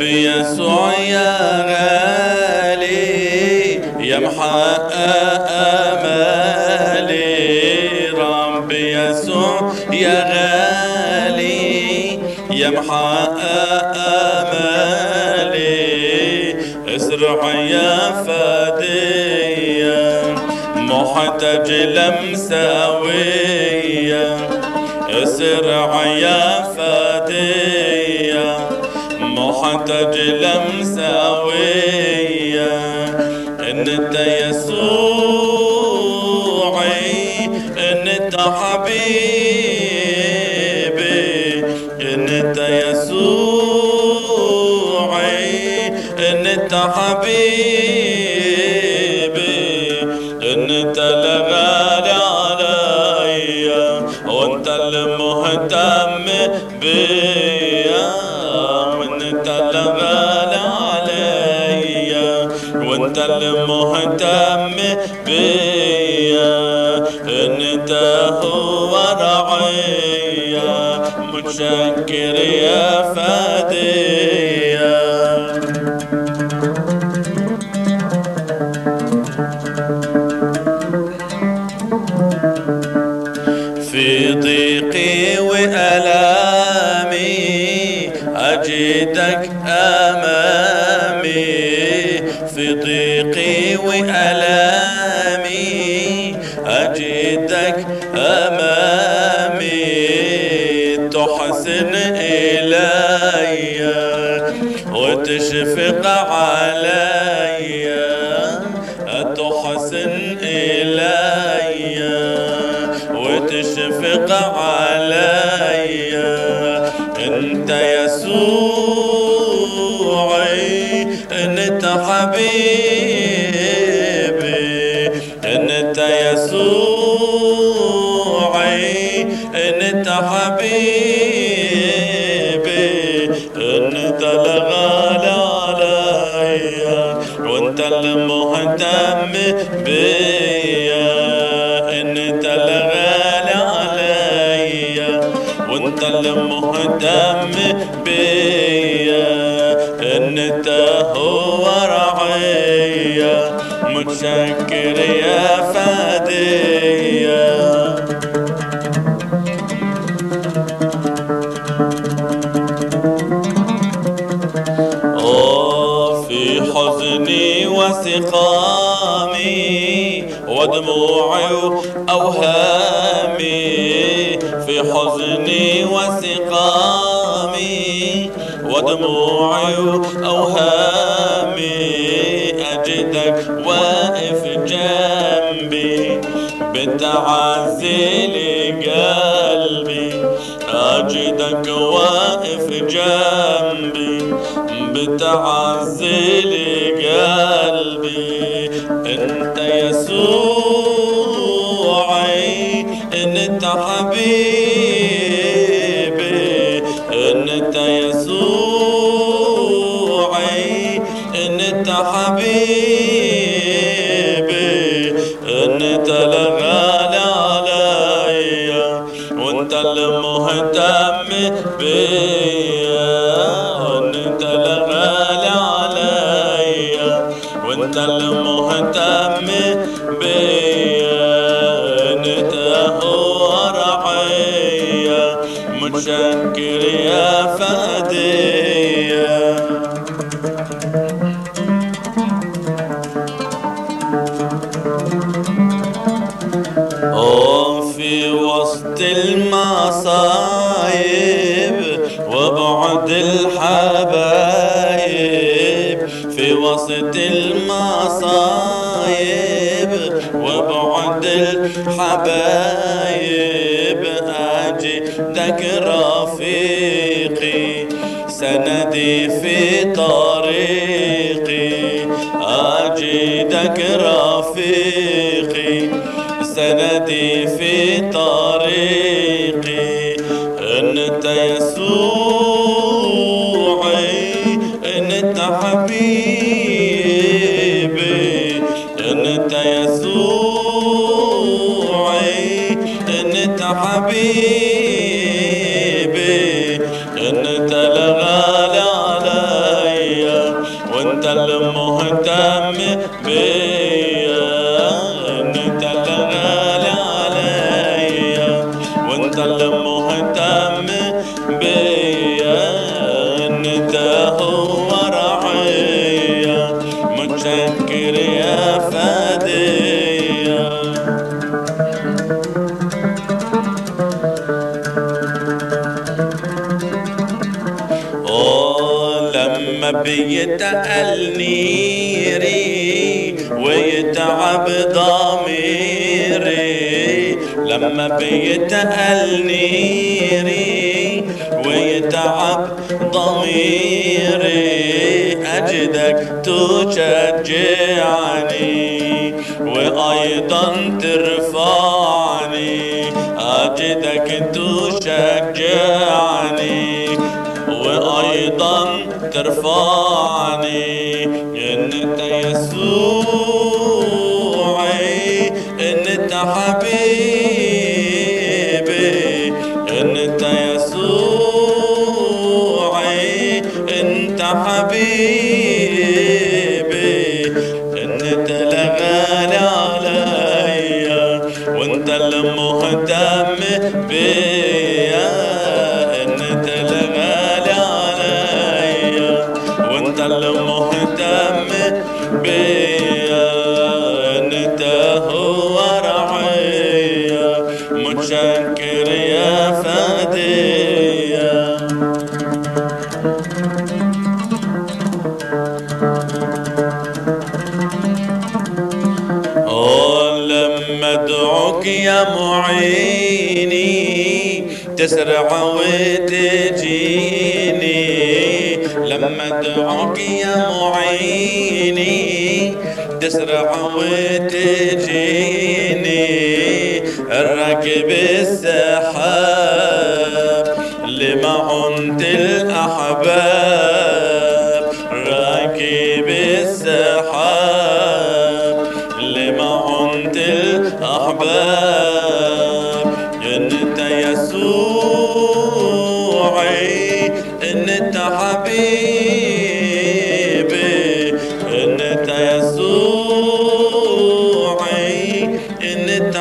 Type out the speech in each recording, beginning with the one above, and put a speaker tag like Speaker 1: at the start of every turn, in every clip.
Speaker 1: ربي يسوع يا غالي يا محقق امالي ربي يسوع يا غالي يا محقق امالي اسرع يا فدية محتاج لمساوية اسرع يا فدية محتاج لمساوية انت يسوعي انت حبيبي انت يسوعي انت حبيبي انت الغالي عليا وانت المهتم بيا وانت الغالي عليا وانت المهتم بيا انت هو رعيا متشكر يا فديا في ضيقي وألامي أجدك أمامي في ضيقي وألامي أجدك أمامي تحسن إلي وتشفق علي تحسن إلي وتشفق علي انت يسوعي انت حبيبي انت يسوعي انت حبيبي انت الغالي عليا وانت المهتم بيا انت الغالي عليا وانت المهتم بيا انت هو رعيا متشكر يا فديا آه، في حزني وسقامي ودموعي وأوهامي في حزني وسقامي ودموعي وأوهامي أجدك واقف جنبي بتعزي قلبي أجدك واقف جنبي بتعزي قلبي انت يسوعي انت حبيبي انت يسوعي انت حبيبي انت الغالي عليا وانت المهتم بيا وانت الغالي عليا وانت المهتم بيا انت هو رعيا متشكر يا فديا أوه في وسط المصايب وبعد الحبايب في وسط المصايب وبعد الحبايب أجدك رفيقي سندي في طريقي أجدك رفيقي سندي في طريقي انت يسوعي انت حبيبي انت يسوعي انت حبيبي انت الغالي علي بيتألني ري ويتعب ضميري لما بيتألني ري ويتعب ضميري أجدك تشجعني وأيضا ترفعني أجدك تشجعني وأيضا ترفعني أنت يسوعي أنت حبيبي أنت يسوعي أنت حبيبي أنت لغالي عليا وأنت المهتم بيا أنت لغالي عليا وأنت المهتم بيا أنت هو رعيا متشكر يا فديا أوه لما ادعوك يا معيني تسرع وتجيني لما ادعوك يا معيني تسرع وتجيني الركب السحاب لمعنت الأحباب راكب السحاب لمعنت الأحباب أنت يسوعي أنت حبيبي أنت يسوعي أنت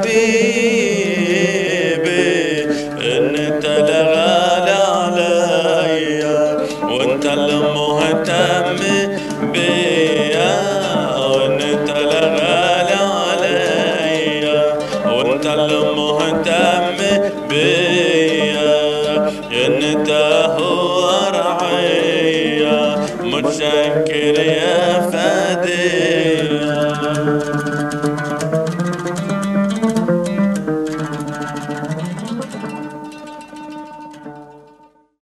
Speaker 1: حبيبي أنت لغالي عليا وأنت المهتم بيا وأنت لغالي عليا وأنت المهتم بيا أنت هو رعيا متشكر يا فديا